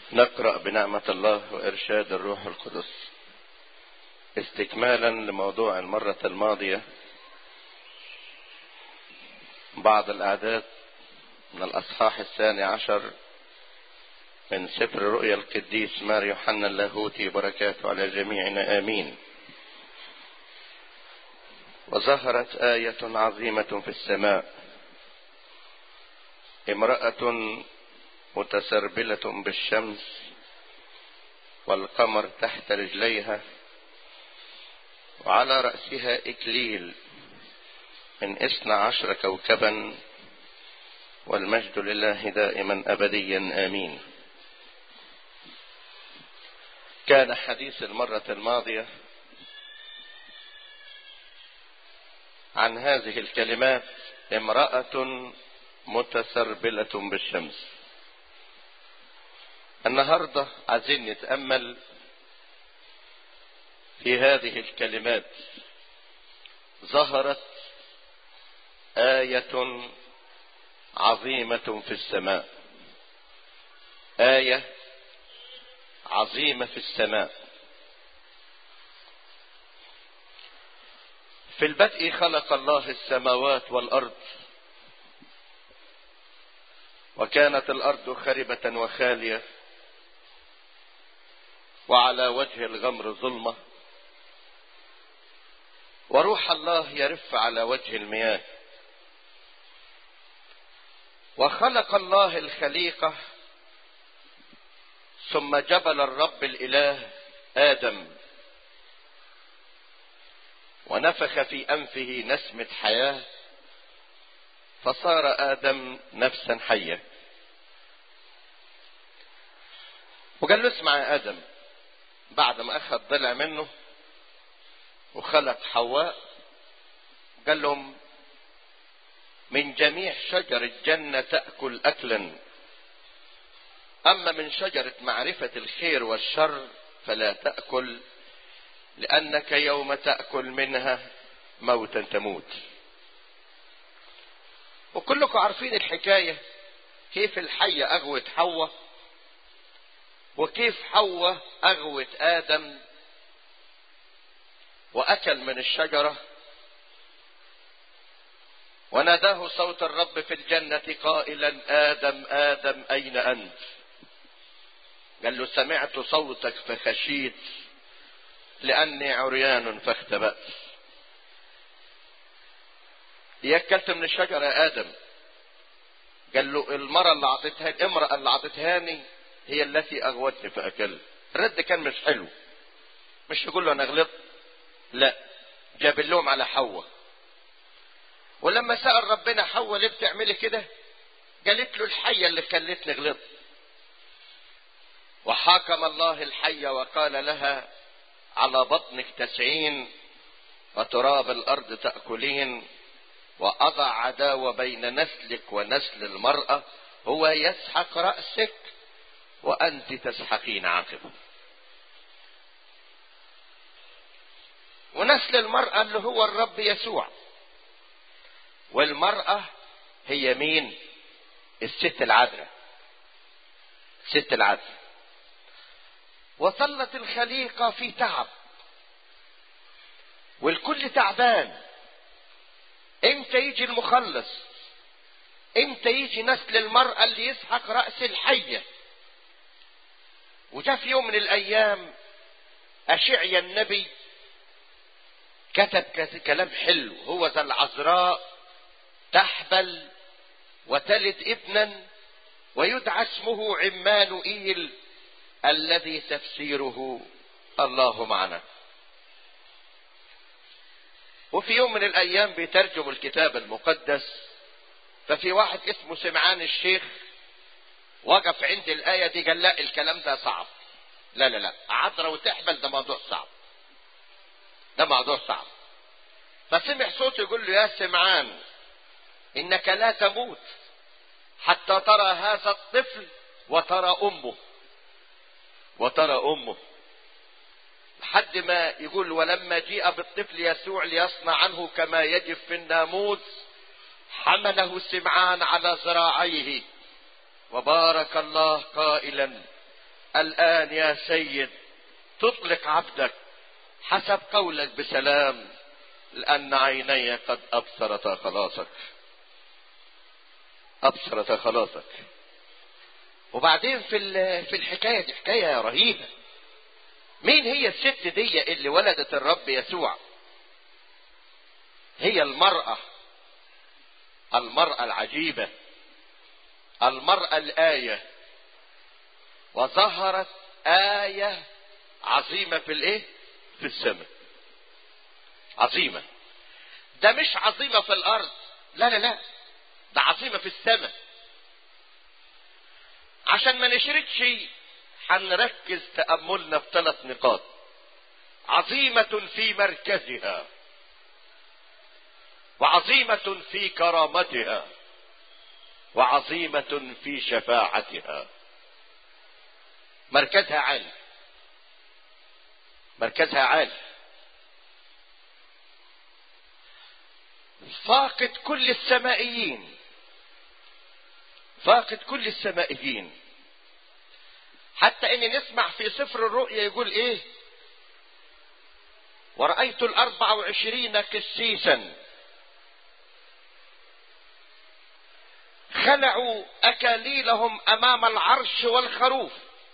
نقرأ بنعمة الله وإرشاد الروح القدس استكمالا لموضوع المرة الماضية بعض الأعداد من الأصحاح الثاني عشر من سفر رؤيا القديس مار يوحنا اللاهوتي بركاته على جميعنا آمين وظهرت آية عظيمة في السماء امرأة متسربلة بالشمس والقمر تحت رجليها وعلى رأسها إكليل من اثنى عشر كوكبا والمجد لله دائما أبديا آمين كان حديث المرة الماضية عن هذه الكلمات امرأة متسربلة بالشمس النهاردة عايزين نتأمل في هذه الكلمات ظهرت آية عظيمة في السماء آية عظيمة في السماء في البدء خلق الله السماوات والأرض وكانت الأرض خربة وخالية وعلى وجه الغمر ظلمة وروح الله يرف على وجه المياه وخلق الله الخليقة ثم جبل الرب الإله آدم ونفخ في أنفه نسمة حياة فصار آدم نفسا حية وقال له اسمع يا آدم بعد ما أخذ ضلع منه وخلق حواء قال لهم من جميع شجر الجنة تأكل أكلا أما من شجرة معرفة الخير والشر فلا تأكل لأنك يوم تأكل منها موتا تموت وكلكم عارفين الحكاية كيف الحية أغوت حواء وكيف حواء أغوت آدم وأكل من الشجرة وناداه صوت الرب في الجنة قائلا آدم آدم أين أنت قال له سمعت صوتك فخشيت لأني عريان فاختبأت ياكلت من الشجرة يا آدم قال له المرة اللي عطيتها الامرأة اللي عطيتهاني هي التي أغوتني فأكلت الرد كان مش حلو مش يقول له أنا غلطت لا جاب اللوم على حواء ولما سأل ربنا حواء ليه بتعملي كده قالت له الحية اللي خلتني غلط وحاكم الله الحية وقال لها على بطنك تسعين وتراب الأرض تأكلين وأضع عداوة بين نسلك ونسل المرأة هو يسحق رأسك وأنت تسحقين عاقبه ونسل المرأة اللي هو الرب يسوع والمرأة هي مين الست العذراء الست العذراء وظلت الخليقة في تعب والكل تعبان امتى يجي المخلص امتى يجي نسل المرأة اللي يسحق رأس الحية وجاء في يوم من الايام اشعيا النبي كتب كلام حلو هو ذا العذراء تحبل وتلد ابنا ويدعى اسمه عمانوئيل الذي تفسيره الله معنا وفي يوم من الايام بيترجم الكتاب المقدس ففي واحد اسمه سمعان الشيخ وقف عند الايه دي قال لا الكلام ده صعب لا لا لا عذرة وتحبل ده موضوع صعب ده موضوع صعب فسمع صوت يقول له يا سمعان انك لا تموت حتى ترى هذا الطفل وترى امه وترى امه لحد ما يقول ولما جيء بالطفل يسوع ليصنع عنه كما يجب في الناموس حمله سمعان على ذراعيه وبارك الله قائلا الآن يا سيد تطلق عبدك حسب قولك بسلام لأن عيني قد أبصرتا خلاصك أبصرتا خلاصك وبعدين في في الحكاية دي حكاية رهيبة مين هي الست دي اللي ولدت الرب يسوع هي المرأة المرأة العجيبة المرأة الآية وظهرت آية عظيمة في الايه في السماء عظيمة ده مش عظيمة في الارض لا لا لا ده عظيمة في السماء عشان ما نشردش هنركز تأملنا في ثلاث نقاط عظيمة في مركزها وعظيمة في كرامتها وعظيمة في شفاعتها مركزها عالي مركزها عالي فاقد كل السمائيين فاقد كل السمائيين حتى ان نسمع في سفر الرؤيا يقول ايه ورأيت الاربع وعشرين قسيسا خلعوا اكاليلهم امام العرش والخروف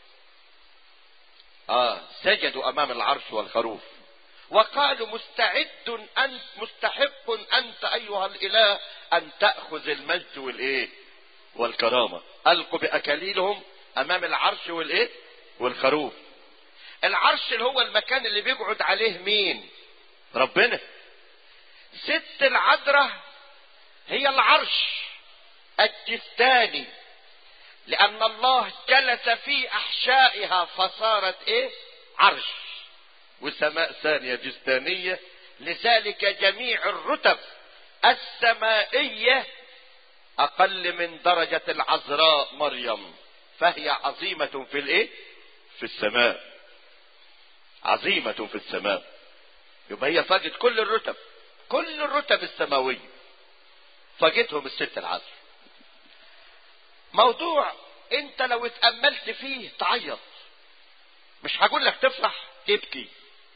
اه سجدوا امام العرش والخروف وقالوا مستعد انت مستحق انت ايها الاله ان تاخذ المجد والايه والكرامه القوا باكاليلهم امام العرش والايه والخروف العرش اللي هو المكان اللي بيقعد عليه مين ربنا ست العذراء هي العرش الجثاني لأن الله جلس في أحشائها فصارت إيه؟ عرش وسماء ثانية جستانية لذلك جميع الرتب السمائية أقل من درجة العذراء مريم فهي عظيمة في الإيه؟ في السماء عظيمة في السماء يبقى هي فاجت كل الرتب كل الرتب السماوية فاجتهم الست العذراء موضوع انت لو اتأملت فيه تعيط مش هقول لك تفرح تبكي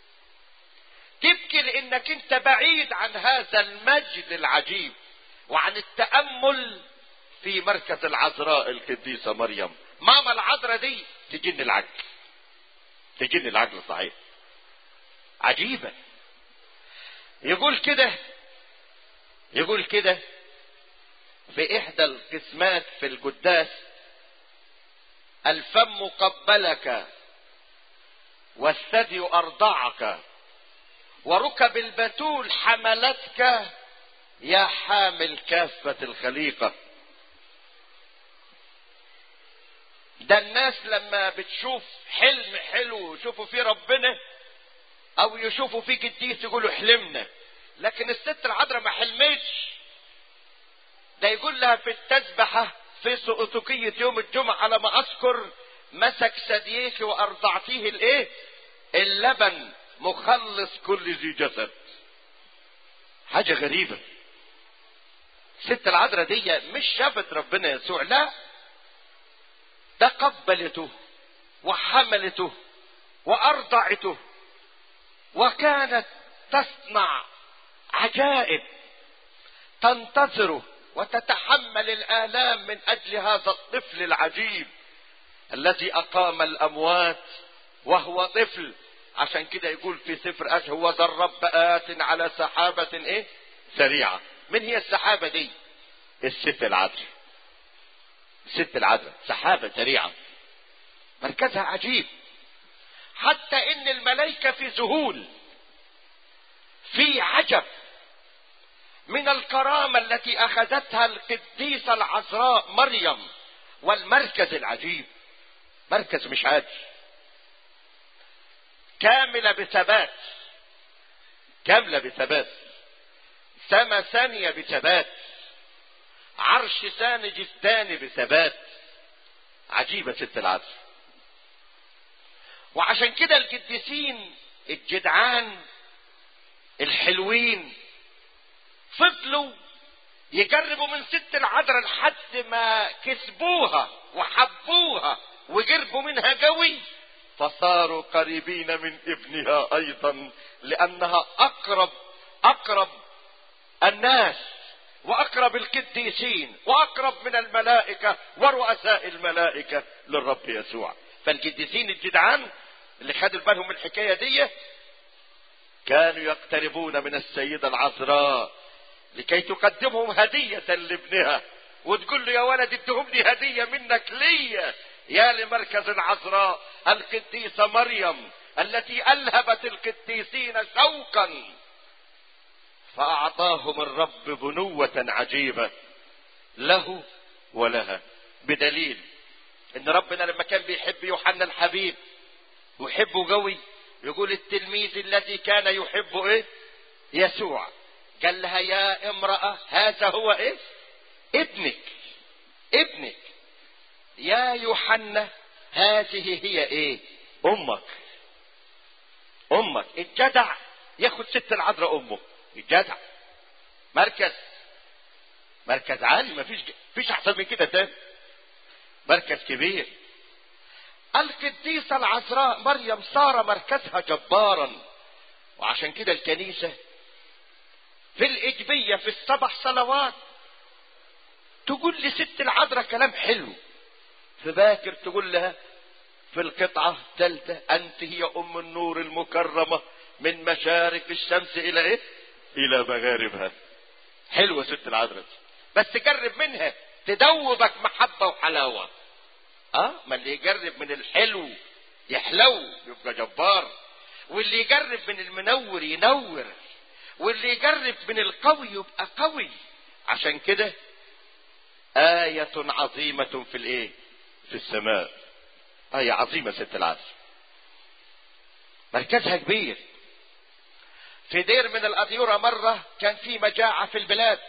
تبكي لانك انت بعيد عن هذا المجد العجيب وعن التأمل في مركز العذراء القديسة مريم ماما العذراء دي تجن العجل تجن العجل صحيح عجيبة يقول كده يقول كده في احدى القسمات في القداس الفم قبلك والثدي ارضعك وركب البتول حملتك يا حامل كافة الخليقة ده الناس لما بتشوف حلم حلو يشوفوا فيه ربنا او يشوفوا فيه قديس يقولوا حلمنا لكن الست العذراء ما حلمتش ده يقول لها في التسبحة في سؤتكية يوم الجمعة على ما أذكر مسك ثدييك وأرضعتيه الإيه؟ اللبن مخلص كل ذي جسد. حاجة غريبة. ست العذراء دي مش شافت ربنا يسوع لا ده قبلته وحملته وأرضعته وكانت تصنع عجائب تنتظره وتتحمل الآلام من أجل هذا الطفل العجيب الذي أقام الأموات وهو طفل عشان كده يقول في سفر أش هو ذا الرب آت على سحابة إيه سريعة من هي السحابة دي الست العذراء الست العذراء سحابة سريعة مركزها عجيب حتى ان الملائكة في ذهول في عجب من الكرامة التي أخذتها القديسة العذراء مريم والمركز العجيب مركز مش عادي كاملة بثبات كاملة بثبات سما ثانية بثبات عرش ثاني جثاني بثبات عجيبة ست العذراء وعشان كده القديسين الجدعان الحلوين فضلوا يجربوا من ست العذراء لحد ما كسبوها وحبوها وقربوا منها قوي فصاروا قريبين من ابنها ايضا لانها اقرب اقرب الناس واقرب القديسين واقرب من الملائكه ورؤساء الملائكه للرب يسوع فالقديسين الجدعان اللي خدوا بالهم من الحكايه دي كانوا يقتربون من السيده العذراء لكي تقدمهم هديه لابنها وتقول له يا ولد ادهم لي هديه منك ليا يا لمركز العذراء القديسه مريم التي الهبت القديسين شوقا فاعطاهم الرب بنوه عجيبه له ولها بدليل ان ربنا لما كان بيحب يوحنا الحبيب ويحبه قوي يقول التلميذ الذي كان يحب ايه يسوع قال لها يا امرأة هذا هو ايه ابنك ابنك يا يوحنا هذه هي ايه امك امك الجدع ياخد ست العذراء امه الجدع مركز مركز عالي ما فيش فيش احسن من كده تاني مركز كبير القديسة العذراء مريم صار مركزها جبارا وعشان كده الكنيسة في الإجبية في السبع صلوات تقول لست العذراء كلام حلو في باكر تقول لها في القطعة الثالثة أنت هي أم النور المكرمة من مشارق الشمس إلى إيه؟ إلى مغاربها حلوة ست العذراء بس قرب منها تدوبك محبة وحلاوة اه ما اللي يجرب من الحلو يحلو يبقى جبار واللي يجرب من المنور ينور واللي يجرب من القوي يبقى قوي عشان كده آية عظيمة في الايه في السماء آية عظيمة ست العصر مركزها كبير في دير من الأديرة مرة كان في مجاعة في البلاد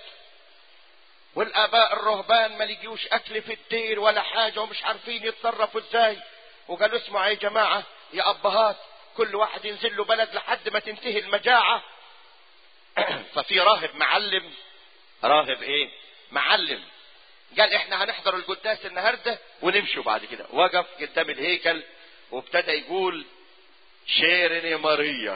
والآباء الرهبان ما لقيوش أكل في الدير ولا حاجة ومش عارفين يتصرفوا ازاي وقالوا اسمعوا يا جماعة يا أبهات كل واحد ينزل له بلد لحد ما تنتهي المجاعة ففي راهب معلم راهب ايه معلم قال احنا هنحضر القداس النهارده ونمشوا بعد كده وقف قدام الهيكل وابتدى يقول شيرني ماريا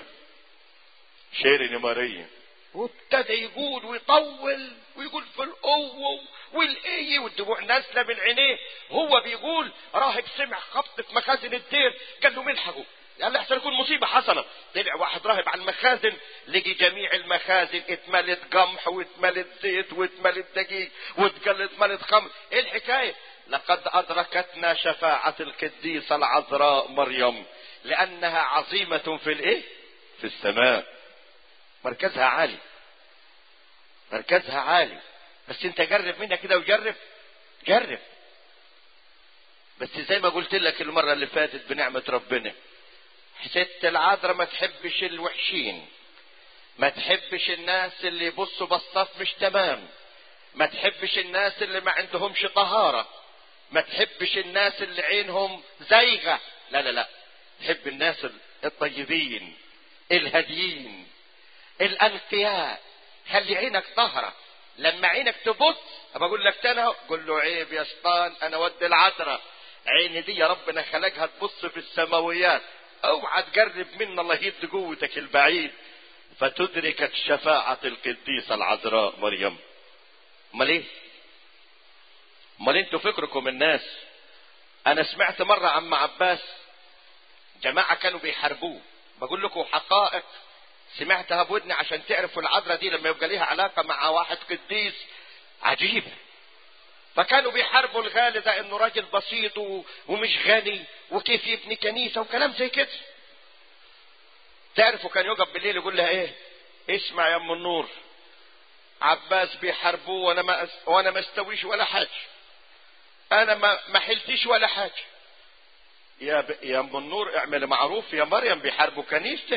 شيرني ماريا وابتدى يقول ويطول ويقول في القوة والايه والدموع نازله من عينيه هو بيقول راهب سمع خبط في مخازن الدير قال له ملحقه قال له احسن يكون مصيبه حصلت طلع واحد راهب على المخازن لقي جميع المخازن اتملت قمح واتملت زيت واتملت دقيق واتملت خمر ايه الحكايه لقد ادركتنا شفاعه القديسه العذراء مريم لانها عظيمه في الايه في السماء مركزها عالي مركزها عالي بس انت جرب منها كده وجرب جرب بس زي ما قلت لك المرة اللي فاتت بنعمة ربنا ست العذراء ما تحبش الوحشين ما تحبش الناس اللي يبصوا بصات مش تمام ما تحبش الناس اللي ما عندهمش طهارة ما تحبش الناس اللي عينهم زيغة لا لا لا تحب الناس الطيبين الهاديين الانقياء خلي عينك طهرة لما عينك تبص ابى اقول لك تاني قول له عيب يا شيطان انا ود العذراء عيني دي يا ربنا خلقها تبص في السماويات اوعى تقرب من الله يد قوتك البعيد فتدركك شفاعة القديسة العذراء مريم امال ايه امال انتوا فكركم الناس انا سمعت مرة عم عباس جماعة كانوا بيحاربوه بقول لكم حقائق سمعتها بودني عشان تعرفوا العذراء دي لما يبقى ليها علاقة مع واحد قديس عجيب فكانوا بيحاربوا الغالي ده انه راجل بسيط ومش غني وكيف يبني كنيسة وكلام زي كده تعرفوا كان يقف بالليل يقول لها ايه اسمع يا ام النور عباس بيحاربوه وانا ما وانا ما استويش ولا حاجه انا ما ما حلتش ولا حاجه يا ب... يا ام النور اعمل معروف يا مريم بيحاربوا كنيستك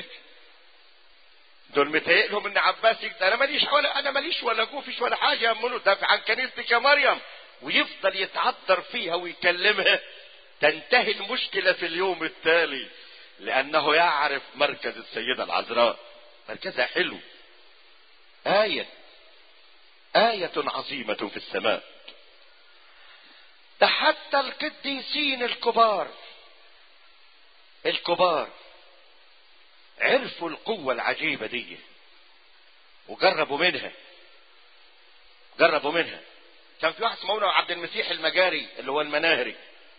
دول متهيئلهم ان عباس يقدر انا ماليش ولا انا ماليش ولا جوفش ولا حاجه يا ام النور دافع عن كنيستك يا مريم ويفضل يتعذر فيها ويكلمها تنتهي المشكله في اليوم التالي لانه يعرف مركز السيده العذراء مركزها حلو ايه ايه عظيمه في السماء ده حتى القديسين الكبار الكبار عرفوا القوة العجيبة دي وجربوا منها جربوا منها كان في واحد اسمه عبد المسيح المجاري اللي هو المناهري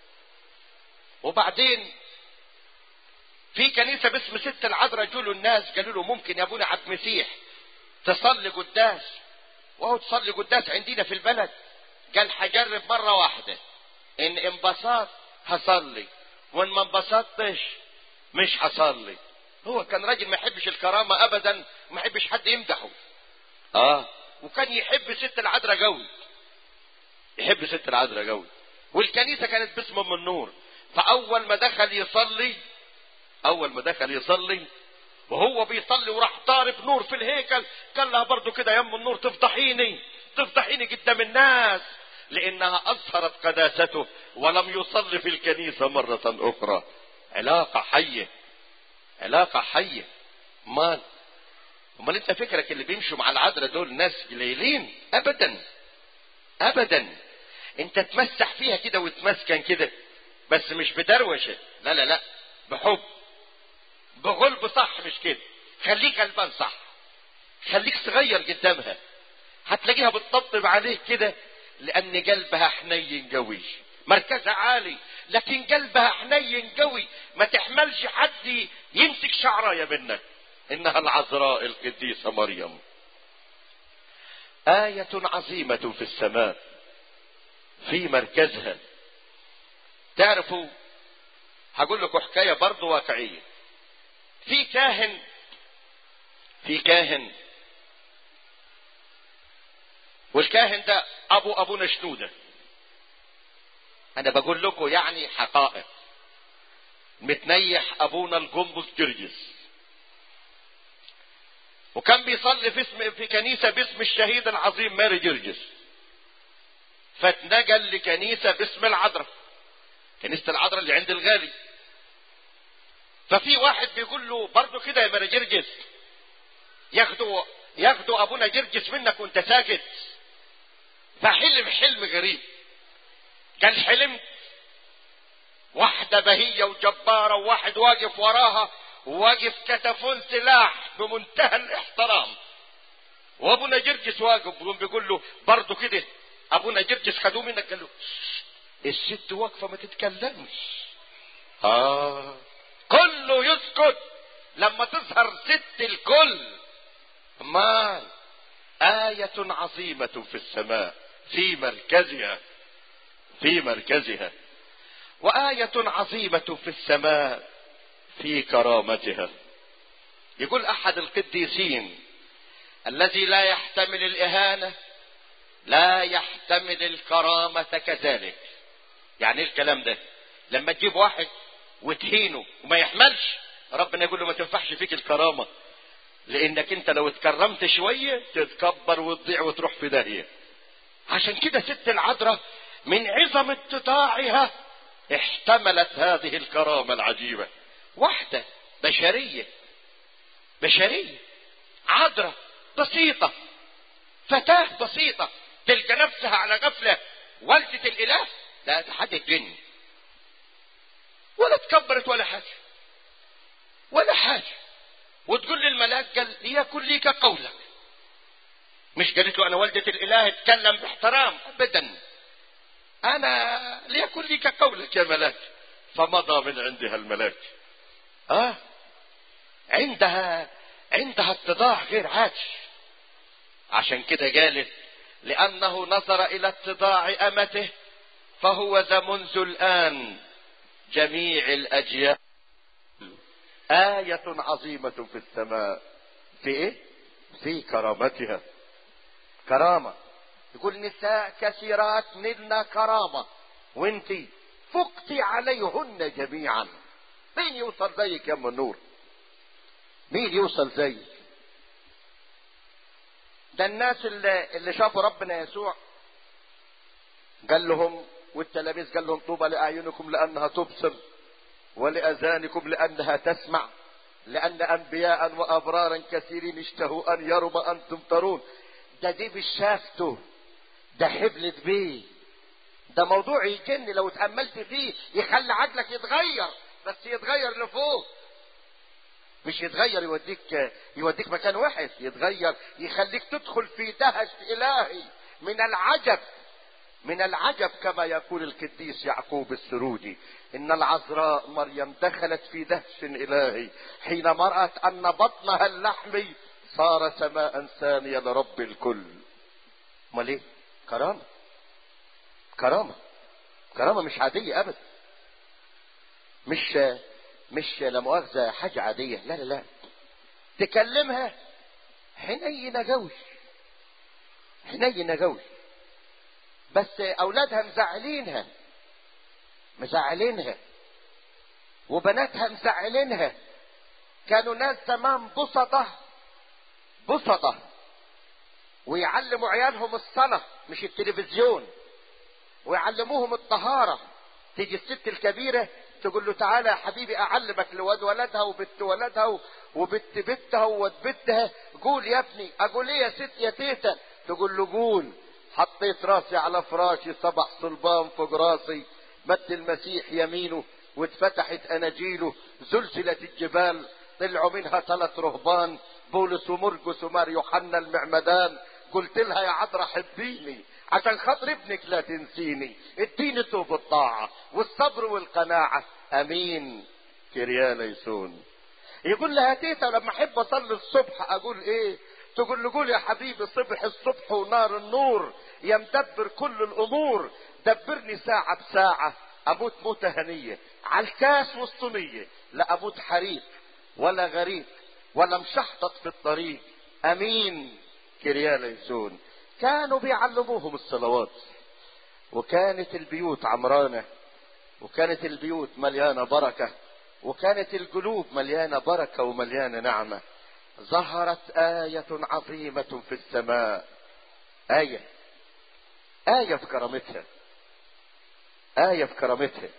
وبعدين في كنيسة باسم ست العذراء جولوا الناس قالوا له ممكن يا ابونا عبد المسيح تصلي قداس وهو تصلي قداس عندنا في البلد قال هجرب مرة واحدة ان انبسطت هصلي وان ما انبسطتش مش هصلي هو كان راجل ما يحبش الكرامة ابدا ما يحبش حد يمدحه اه وكان يحب ست العذراء قوي يحب ست العذراء قوي والكنيسة كانت باسم ام النور فاول ما دخل يصلي اول ما دخل يصلي وهو بيصلي وراح طارب نور في الهيكل قال لها برضو كده يا ام النور تفضحيني تفضحيني قدام الناس لانها اظهرت قداسته ولم يصلي في الكنيسه مره اخرى علاقه حيه علاقه حيه مال امال انت فكرك اللي بيمشوا مع العذراء دول ناس قليلين ابدا ابدا انت تمسح فيها كده وتمسكن كده بس مش بدروشه لا لا لا بحب بغلب صح مش كده خليك غلبان صح خليك صغير قدامها هتلاقيها بتطبطب عليك كده لان قلبها حنين قوي مركزها عالي لكن قلبها حنين قوي ما تحملش حد يمسك شعرايه منك انها العذراء القديسه مريم آية عظيمة في السماء في مركزها تعرفوا هقول لكم حكاية برضه واقعية في كاهن في كاهن والكاهن ده ابو ابونا شنوده انا بقول لكم يعني حقائق متنيح ابونا الجمبس جرجس وكان بيصلي في اسم في كنيسه باسم الشهيد العظيم ماري جرجس فاتنقل لكنيسه باسم العذراء كنيسه العذراء اللي عند الغالي ففي واحد بيقول له برضه كده يا ماري جرجس ياخدوا ياخدوا ابونا جرجس منك وانت ساكت فحلم حلم غريب قال حلمت واحدة بهية وجبارة وواحد واقف وراها واقف كتفون سلاح بمنتهى الاحترام وابونا جرجس واقف بيقول له برضه كده ابونا جرجس خدوه منك قال له الست واقفة ما تتكلمش اه كله يسكت لما تظهر ست الكل مال آية عظيمة في السماء في مركزها في مركزها وآية عظيمة في السماء في كرامتها يقول أحد القديسين الذي لا يحتمل الإهانة لا يحتمل الكرامة كذلك يعني ايه الكلام ده لما تجيب واحد وتهينه وما يحملش ربنا يقول له ما تنفعش فيك الكرامة لانك انت لو اتكرمت شوية تتكبر وتضيع وتروح في داهية عشان كده ست العذراء من عظم اتضاعها احتملت هذه الكرامة العجيبة واحدة بشرية بشرية عذراء بسيطة فتاة بسيطة تلقى نفسها على غفلة والدة الإله لا حاجة جن ولا تكبرت ولا حاجة ولا حاجة وتقول للملاك قال ليكن ليك قولك مش قالت له انا والدة الاله اتكلم باحترام ابدا انا ليكن ليك قولك يا ملاك فمضى من عندها الملاك اه عندها عندها اتضاع غير عادي عشان كده قالت لانه نظر الى اتضاع امته فهو ذا منذ الان جميع الاجيال آية عظيمة في السماء في ايه؟ في كرامتها كرامة يقول نساء كثيرات نلنا كرامة وانتي فقتي عليهن جميعا مين يوصل زيك يا ام النور مين يوصل زيك ده الناس اللي, اللي شافوا ربنا يسوع قال لهم والتلاميذ قال لهم طوبى لأعينكم لأنها تبصر ولأذانكم لأنها تسمع لأن أنبياء وأبرارا كثيرين اشتهوا أن يروا ما أنتم ترون ده دي مش شافته ده حبلت بيه ده موضوع يجن لو اتأملت فيه يخلي عقلك يتغير بس يتغير لفوق مش يتغير يوديك يوديك مكان وحش يتغير يخليك تدخل في دهش الهي من العجب من العجب كما يقول القديس يعقوب السرودي ان العذراء مريم دخلت في دهش الهي حين مرأت ان بطنها اللحمي صار سماء ثانية لرب الكل امال ايه كرامة كرامة كرامة مش عادية ابدا مش مش لا مؤاخذة حاجة عادية لا لا لا تكلمها حنينة جوي حنينة جوي بس اولادها مزعلينها مزعلينها وبناتها مزعلينها كانوا ناس زمان بسطة بسطة ويعلموا عيالهم الصلاة مش التلفزيون ويعلموهم الطهارة تيجي الست الكبيرة تقول له تعالى يا حبيبي اعلمك لواد ولدها وبنت ولدها وبنت بنتها وواد بنتها قول يا ابني اقول ايه يا ست يا تيتا تقول له قول حطيت راسي على فراشي صبح صلبان فوق راسي مد المسيح يمينه واتفتحت اناجيله زلزلت الجبال طلعوا منها ثلاث رهبان بولس ومرقس ومار يوحنا المعمدان قلت لها يا عذرا حبيني عشان خاطر ابنك لا تنسيني اديني توب الطاعة والصبر والقناعة امين كريانا يسون يقول لها تيتا لما احب اصلي الصبح اقول ايه تقول له قول يا حبيبي صبح الصبح ونار النور يا مدبر كل الامور دبرني ساعة بساعة اموت موتة هنية على الكاس والصينية لا اموت حريق ولا غريب ولا مشحطط في الطريق امين كريانا يسون كانوا بيعلموهم الصلوات وكانت البيوت عمرانة وكانت البيوت مليانة بركة وكانت القلوب مليانة بركة ومليانة نعمة ظهرت آية عظيمة في السماء آية آية في كرامتها آية في كرامتها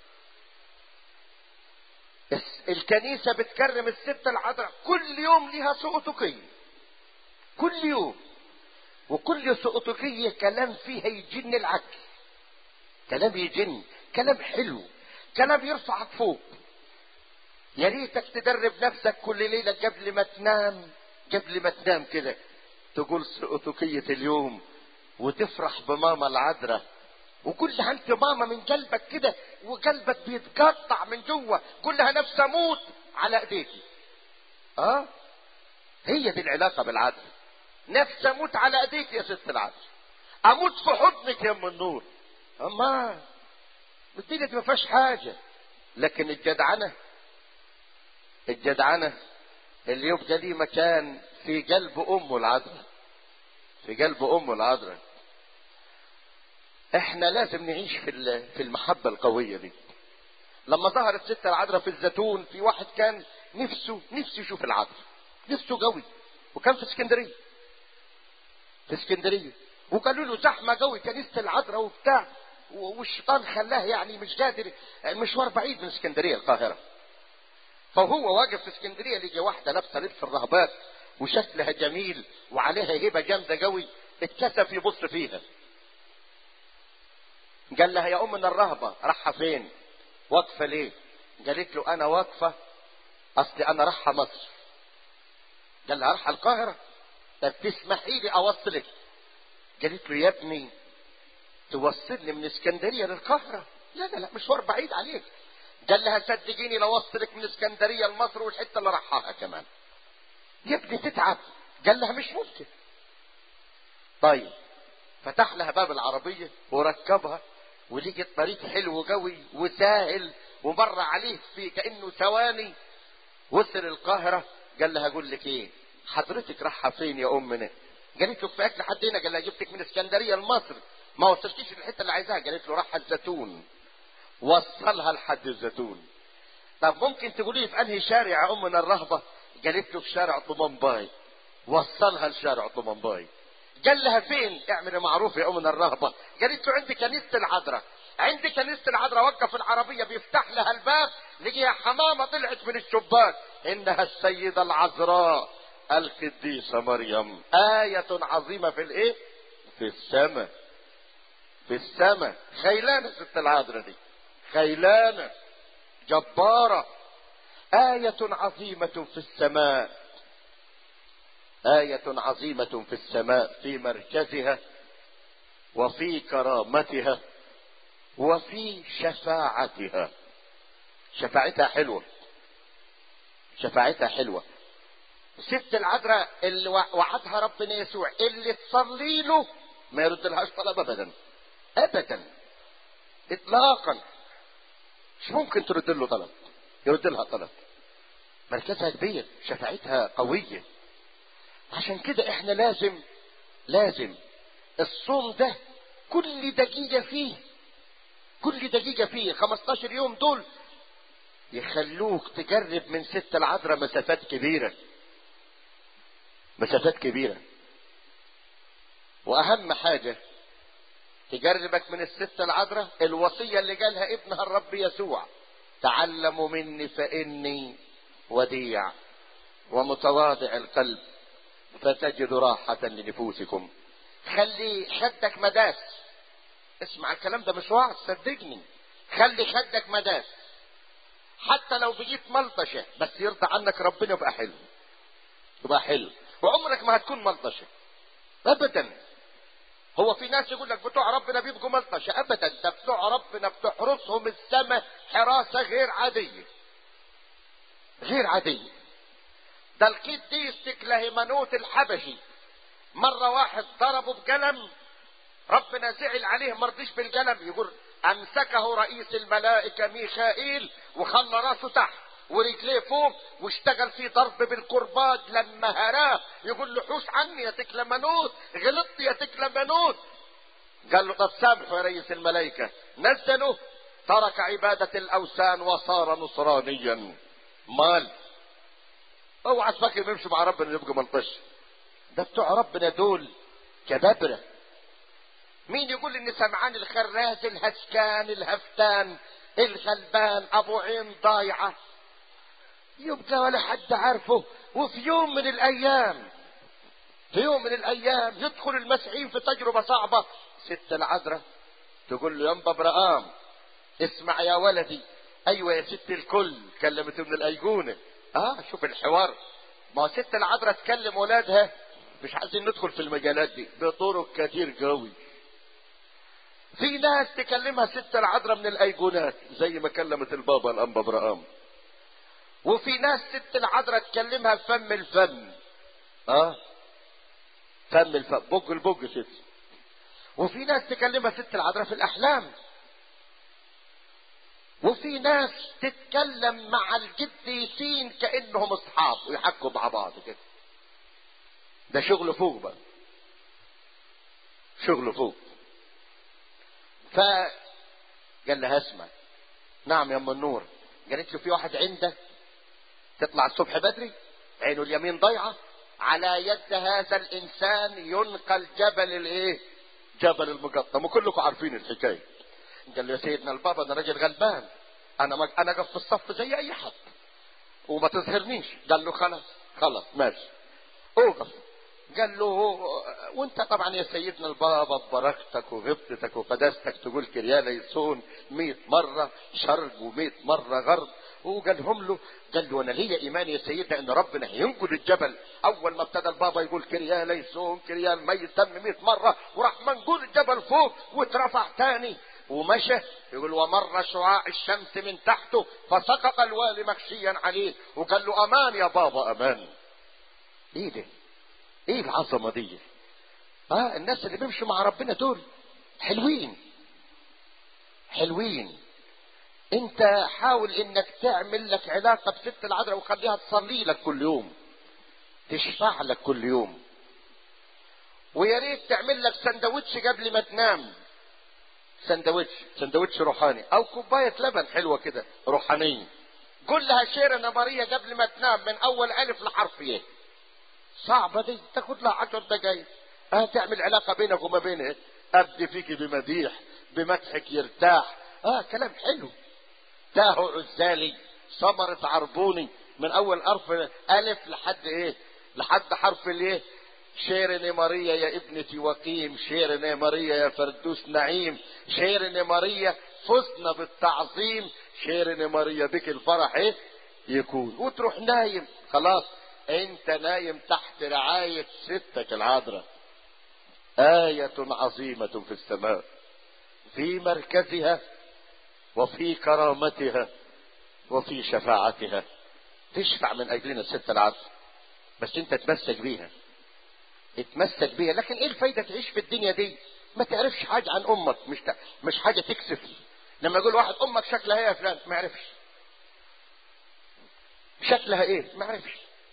الكنيسة بتكرم الست العذراء كل يوم لها سؤتقية كل يوم وكل سؤتقية كلام فيها يجن العقل كلام يجن كلام حلو كلام يرفعك فوق يا ريتك تدرب نفسك كل ليلة قبل ما تنام قبل ما تنام كده تقول سؤتقية اليوم وتفرح بماما العذراء وكلها انت ماما من قلبك كده وقلبك بيتقطع من جوه كلها نفس اموت على ايديكي اه هي دي العلاقه بالعدل نفس اموت على ايديك يا ست العدل اموت في حضنك يا ام النور اما الدنيا ما فيهاش حاجه لكن الجدعنه الجدعنه اللي يبقى ليه مكان في قلب امه العذراء في قلب امه العذراء احنا لازم نعيش في في المحبه القويه دي لما ظهرت ست العذراء في الزيتون في واحد كان نفسه نفسه يشوف العذراء نفسه قوي وكان في اسكندريه في اسكندريه وقالوا له زحمه قوي كنيسه العذراء وبتاع والشيطان خلاه يعني مش قادر المشوار بعيد من اسكندريه القاهره فهو واقف في اسكندريه لقي واحده لابسه لبس الرهبات وشكلها جميل وعليها هبه جامده قوي اتكسف يبص فيها قال لها يا ام من الرهبه رايحه فين واقفه ليه قالت له انا واقفه اصلي انا رايحه مصر قال لها رايحه القاهره طب تسمحي لي اوصلك قالت له يا ابني توصلني من اسكندريه للقاهره لا لا لا مشوار بعيد عليك قال لها صدقيني لو اوصلك من اسكندريه لمصر والحته اللي راحها كمان يا ابني تتعب قال لها مش ممكن طيب فتح لها باب العربيه وركبها ولقي الطريق حلو قوي وسهل ومر عليه في كانه ثواني وصل القاهره قال لها اقول لك ايه حضرتك رايحه فين يا امنا قالت له كفاياك لحد هنا قال لها جبتك من اسكندريه لمصر ما وصلتيش الحته اللي عايزاها قالت له رايحه الزيتون وصلها لحد الزيتون طب ممكن تقولي لي في انهي شارع يا امنا الرهبه قالت له في شارع طمنباي وصلها لشارع طمنباي قال لها فين اعمل معروف يا امنا الرهبه قالت له عندي كنيسه العذراء عندي كنيسه العذراء وقف العربيه بيفتح لها الباب لقيها حمامه طلعت من الشباك انها السيده العذراء القديسه مريم ايه عظيمه في الايه في السماء في السماء خيلانة ست العذراء دي خيلانة جبارة آية عظيمة في السماء آية عظيمة في السماء في مركزها وفي كرامتها وفي شفاعتها شفاعتها حلوة شفاعتها حلوة ست العذراء اللي وعدها ربنا يسوع اللي تصلي له ما يرد لهاش طلب ابدا ابدا اطلاقا مش ممكن ترد له طلب يرد لها طلب مركزها كبير شفاعتها قوية عشان كده احنا لازم لازم الصوم ده كل دقيقة فيه كل دقيقة فيه 15 يوم دول يخلوك تجرب من ست العذراء مسافات كبيرة مسافات كبيرة وأهم حاجة تجربك من الست العذراء الوصية اللي قالها ابنها الرب يسوع تعلموا مني فإني وديع ومتواضع القلب فتجد راحة لنفوسكم خلي خدك مداس اسمع الكلام ده مش وعظ صدقني خلي خدك مداس حتى لو بجيت ملطشة بس يرضى عنك ربنا يبقى حلو يبقى حلو وعمرك ما هتكون ملطشة ابدا هو في ناس يقول لك بتوع ربنا بيبقوا ملطشة ابدا ده بتوع ربنا بتحرسهم السماء حراسة غير عادية غير عادية ده القديس تكلهمنوت الحبشي مرة واحد ضربه بقلم ربنا زعل عليه مرضيش بالقلم يقول امسكه رئيس الملائكة ميخائيل وخلى راسه تحت ورجليه فوق واشتغل في ضرب بالقرباج لما هراه يقول له حوش عني يا تكلمنوت غلطت يا تكلمنوت قال له طب سامحه يا رئيس الملائكة نزله ترك عبادة الأوثان وصار نصرانيا مال اوعى تفكر بيمشوا مع ربنا يبقى منطش ده بتوع ربنا دول كبابرة مين يقول ان سمعان الخراز الهسكان الهفتان الغلبان ابو عين ضايعة يبقى ولا حد عارفه وفي يوم من الايام في يوم من الايام يدخل المسيحيين في تجربة صعبة ست العذراء تقول له يا برقام اسمع يا ولدي ايوه يا ست الكل كلمته من الايقونه اه شوف الحوار ما ست العذراء تكلم ولادها مش عايزين ندخل في المجالات دي بطرق كتير قوي في ناس تكلمها ست العذراء من الايقونات زي ما كلمت البابا الانبا برقام وفي ناس ست العذراء تكلمها فم الفم اه فم الفم بق البق ست وفي ناس تكلمها ست العذراء في الاحلام وفي ناس تتكلم مع القديسين كانهم اصحاب ويحكوا مع بعض كده ده شغل فوق بقى شغل فوق ف قال لها اسمع نعم يا ام النور قالت له في واحد عندك تطلع الصبح بدري عينه اليمين ضيعه على يد هذا الانسان ينقل جبل الايه جبل المقطم وكلكم عارفين الحكايه قال له يا سيدنا البابا انا راجل غلبان انا ما انا اقف في الصف زي اي حد وما تظهرنيش قال له خلاص خلاص ماشي اوقف قال له وانت طبعا يا سيدنا البابا ببركتك وغبطتك وقداستك تقول كريالة يصون مئة مرة شرق ومئة مرة غرب وقالهم له قال له انا ليا ايمان يا سيدنا ان ربنا هينقل الجبل اول ما ابتدى البابا يقول كريال يصوم كريال ميت تم 100 مره وراح منقول الجبل فوق واترفع تاني ومشى يقول ومر شعاع الشمس من تحته فسقط الوالي مغشيا عليه وقال له امان يا بابا امان ايه ده ايه العظمه دي اه الناس اللي بيمشوا مع ربنا دول حلوين حلوين انت حاول انك تعمل لك علاقه بست العذراء وخليها تصلي لك كل يوم تشفع لك كل يوم ويا ريت تعمل لك سندوتش قبل ما تنام سندوتش سندوتش روحاني او كوبايه لبن حلوه كده روحانيه قول لها شير نمريه قبل ما تنام من اول الف لحرف يه صعبه دي تاخد لها عشر دقايق اه تعمل علاقه بينك وما بينها ابدي فيك بمديح بمدحك يرتاح اه كلام حلو تاهو عزالي ثمرة عربوني من اول حرف الف لحد ايه لحد حرف الايه شيرني ماريا يا ابنتي وقيم شيرني ماريا يا فردوس نعيم شيرني ماريا فزنا بالتعظيم شيرني ماريا بك الفرح ايه يكون وتروح نايم خلاص انت نايم تحت رعاية ستك العذراء آية عظيمة في السماء في مركزها وفي كرامتها وفي شفاعتها تشفع من اجلنا الست العذراء بس انت تمسك بيها اتمسك بيها لكن ايه الفايده تعيش في الدنيا دي ما تعرفش حاجه عن امك مش ت... مش حاجه تكسف لما يقول واحد امك شكلها ايه يا فلان ما يعرفش شكلها ايه ما يعرفش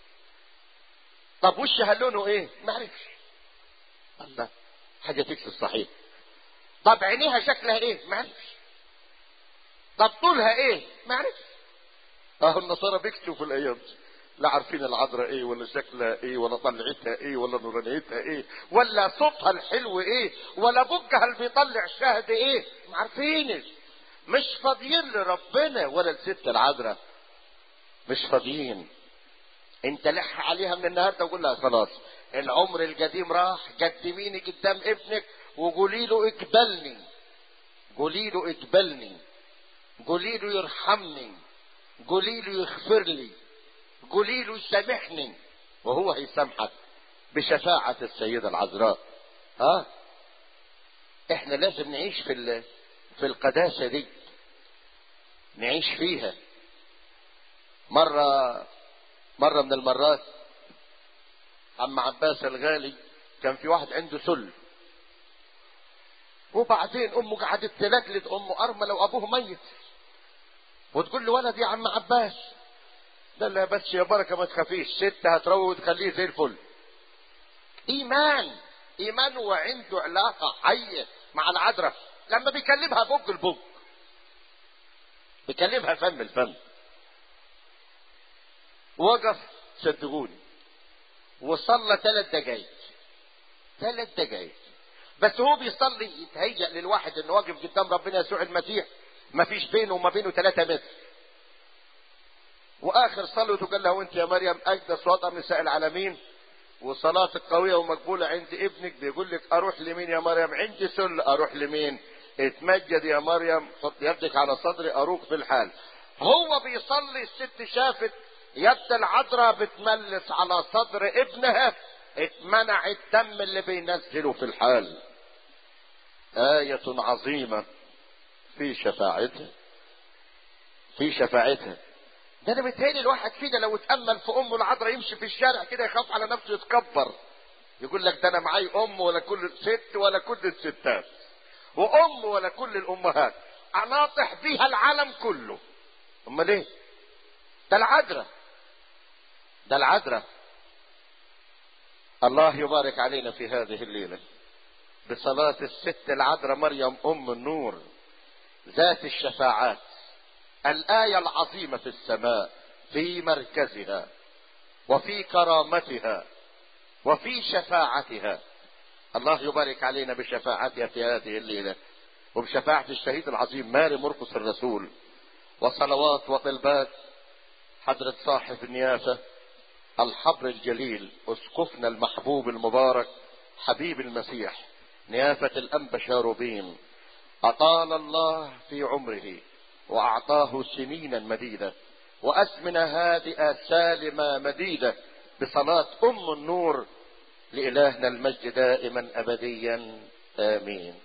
طب وشها لونه ايه ما يعرفش الله حاجه تكسف صحيح طب عينيها شكلها ايه ما يعرفش طب طولها ايه ما يعرفش اهو النصارى بيكتبوا في الايام دي لا عارفين العذراء ايه ولا شكلها ايه ولا طلعتها ايه ولا نورانيتها ايه ولا صوتها الحلو ايه ولا بكها اللي بيطلع شهد ايه ما عارفينش مش فاضيين لربنا ولا الست العذراء مش فاضيين انت لح عليها من النهارده وقول لها خلاص العمر القديم راح قدميني قدام ابنك وقولي له اقبلني قولي له اقبلني قولي له يرحمني قولي له يغفر لي قولي له يسامحني وهو هيسامحك بشفاعة السيدة العذراء ها احنا لازم نعيش في ال... في القداسة دي نعيش فيها مرة مرة من المرات عم عباس الغالي كان في واحد عنده سل وبعدين امه قعدت تلجلد امه ارمله وابوه ميت وتقول له ولد يا عم عباس ده لا بس يا بركه ما تخافيش ست هتروي وتخليه زي الفل ايمان ايمان وعنده علاقه حيه مع العذراء لما بيكلمها بوج البوج بيكلمها فم الفم وقف صدقوني وصلى ثلاث دقايق ثلاث دقايق بس هو بيصلي يتهيأ للواحد انه واقف قدام ربنا يسوع المسيح ما فيش بينه وما بينه ثلاثة متر واخر صلوته قال له وانت يا مريم اجدس وطأ نساء العالمين وصلاتك قوية ومقبولة عند ابنك بيقول لك اروح لمين يا مريم عندي سل اروح لمين اتمجد يا مريم حط يدك على صدري اروق في الحال هو بيصلي الست شافت يد العذراء بتملس على صدر ابنها اتمنع الدم اللي بينزله في الحال آية عظيمة في شفاعتها في شفاعتها ده انا متهيألي الواحد فينا لو اتأمل في امه العذراء يمشي في الشارع كده يخاف على نفسه يتكبر يقول لك ده انا معاي ام ولا كل ست ولا كل الستات وام ولا كل الامهات اناطح بيها العالم كله امال ايه ده العذراء ده العذراء الله يبارك علينا في هذه الليلة بصلاة الست العذراء مريم أم النور ذات الشفاعات الآية العظيمة في السماء في مركزها وفي كرامتها وفي شفاعتها الله يبارك علينا بشفاعتها في هذه الليلة وبشفاعة الشهيد العظيم ماري مرقس الرسول وصلوات وطلبات حضرة صاحب النيافة الحبر الجليل اسقفنا المحبوب المبارك حبيب المسيح نيافة الأنبا شاروبيم أطال الله في عمره وأعطاه سنينا مديدة وأزمنة هادئة سالمة مديدة بصلاة أم النور لإلهنا المجد دائما أبديا آمين